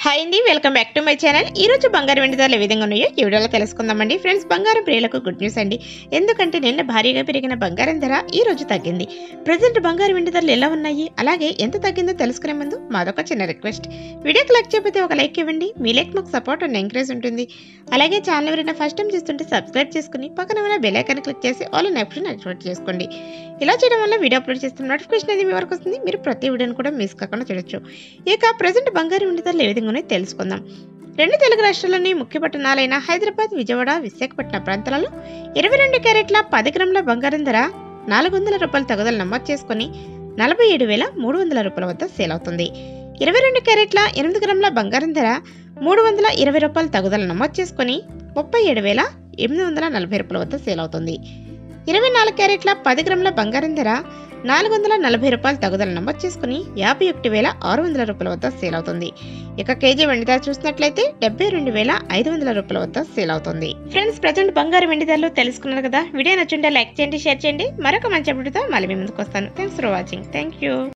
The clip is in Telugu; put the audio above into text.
హాయ్ అండి welcome back to my channel ఈ రోజు బంగారం వెండి ధరలు ఏ విధంగా ఉన్నాయో ఈ వీడియోలో తెలుసుకుందామండి ఫ్రెండ్స్ బంగారం ప్రియులకు గుడ్ న్యూస్ అండి ఎందుకంటే నిన్న భారీగా పెరిగిన బంగారం ధర ఈ రోజు తగ్గింది ప్రజెంట్ బంగారం వెండి ధరలు ఎలా ఉన్నాయి అలాగే ఎంత తగ్గిందో తెలుసుకునే ముందు మాదొక చిన్న రిక్వెస్ట్ వీడియోకి లైక్ చేయకపోతే ఒక లైక్ ఇవ్వండి మీ లైక్ మాకు సపోర్ట్ అండ్ ఎంకరేజ్ ఉంటుంది అలాగే ఛానల్ ఎవరైనా ఫస్ట్ టైం చూస్తుంటే సబ్స్క్రైబ్ చేసుకుని పక్కన ఉన్న బెల్ ఐకాన్ క్లిక్ చేసి ఆల్ ఆప్షన్ యాక్టివేట్ చేసుకోండి ఇలా చేయడం వల్ల వీడియో అప్లోడ్ చేస్తున్న నోటిఫికేషన్ అనేది మీ వరకు వస్తుంది మీరు ప్రతి వీడియోని కూడా మిస్ కాకుండా చూడొచ్చు ఇక ప్రజెంట్ బంగారం వెండి ధరలు ఏ విధంగా ఉన్నాయో తెలుసుకుందాం రెండు తెలుగు రాష్ట్రాల్లోని ముఖ్య పట్టణాలైన హైదరాబాద్ విజయవాడ విశాఖపట్నం ప్రాంతాలలో ఇరవై రెండు క్యారెట్ల పది గ్రాముల బంగారం ధర నాలుగు వందల రూపాయల తగుదల నమోదు చేసుకుని నలభై ఏడు వేల మూడు వందల రూపాయల వద్ద సేల్ అవుతుంది ఇరవై రెండు క్యారెట్ల ఎనిమిది గ్రాముల బంగారం ధర మూడు వందల ఇరవై రూపాయల తగుదల నమోదు చేసుకుని ముప్పై ఏడు వేల ఎనిమిది వందల నలభై రూపాయల వద్ద సేల్ అవుతుంది ఇరవై నాలుగు క్యారెట్ల పది గ్రాముల బంగారం ధర నాలుగు వందల నలభై రూపాయలు తగుదల నమోదు చేసుకుని యాభై ఒకటి వేల ఆరు వందల రూపాయల వద్ద సేల్ అవుతుంది ఇక కేజీ వెండి ధర చూసినట్లయితే డెబ్బై రెండు వేల ఐదు వందల రూపాయల వద్ద సేల్ అవుతుంది ఫ్రెండ్స్ ప్రజెంట్ బంగారు వెండి ధరలు తెలుసుకున్నారు కదా వీడియో నచ్చుంటే లైక్ చేయండి షేర్ చేయండి మరొక మంచి అభివృద్ధితో మళ్ళీ మీ ముందుకు వస్తాను thanks for watching thank you